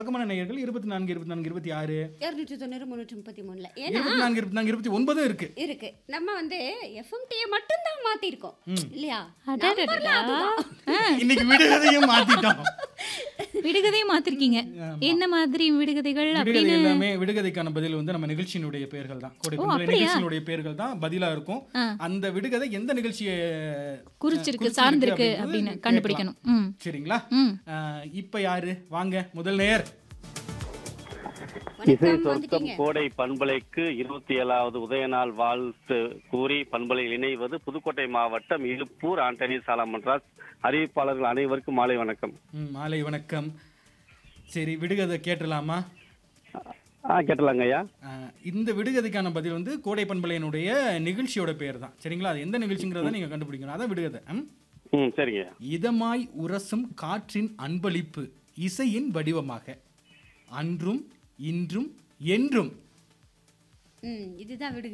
பக்கமான நேயர்கள் இருபத்தி நான்கு இருபத்தி நான்கு இருபத்தி ஆறு இருநூற்றி தொண்ணூறு முந்நூற்றி முப்பத்தி மூணுல ஏன்னா இருபத்தி நான்கு இருபத்தி நான்கு இருபத்தி ஒன்பதும் இருக்கு இருக்கு நம்ம வந்து எஃப்எம்டியை மட்டும்தான் மாத்திருக்கோம் இல்லையா அடடடடா. இன்னைக்கு விடுகதையும் மாத்திட்டோம் விடுகதையும் மாத்திருக்கீங்க என்ன மாதிரி விடுகதைகள் விடுகதை அப்படின்னு எல்லாமே விடுகதைக்கான பதில் வந்து நம்ம நிகழ்ச்சியினுடைய பெயர்கள் தான் கோடை பண்பலை அப்படியா? நிகழ்ச்சியினுடைய பெயர்கள் தான் பதிலா இருக்கும் ஆ. அந்த விடுகதை எந்த நிகழ்ச்சியை குறிச்சிருக்கு சார்ந்திருக்கு அப்படின்னு கேட்கலாம். கண்டுபிடிக்கணும் ம் சரிங்களா ம் ஆ, இப்ப யாரு வாங்க முதல் நேயர் இசை வணக்கம் சொர்க்கம் வந்துட்டீங்க கோடை பண்பலைக்கு இருபத்தி ஏழாவது உதயநாள் வாழ்த்து கூறி பண்பலையில் இணைவது புதுக்கோட்டை மாவட்டம் இழுப்பூர் ஆண்டனி சாலமன்ராஜ் அறிவிப்பாளர்கள் அனைவருக்கும் மாலை வணக்கம் ம், மாலை வணக்கம் சரி விடுகதை கேட்டலாமா ஆ கேட்டலாங்க ஐயா ஆ, இந்த விடுகதைக்கான பதில் வந்து கோடை பண்பலையினுடைய நிகழ்ச்சியோட பேர் தான் சரிங்களா அது எந்த நிகழ்ச்சிங்கிறத நீங்க கண்டுபிடிக்கணும் அதான் விடுகதை ம்? ம் சரிங்க ஐயா இதமாய் உரசும் காற்றின் அன்பளிப்பு இசையின் வடிவமாக அன்றும் இன்றும் என்றும் ம் இதுதான் விடு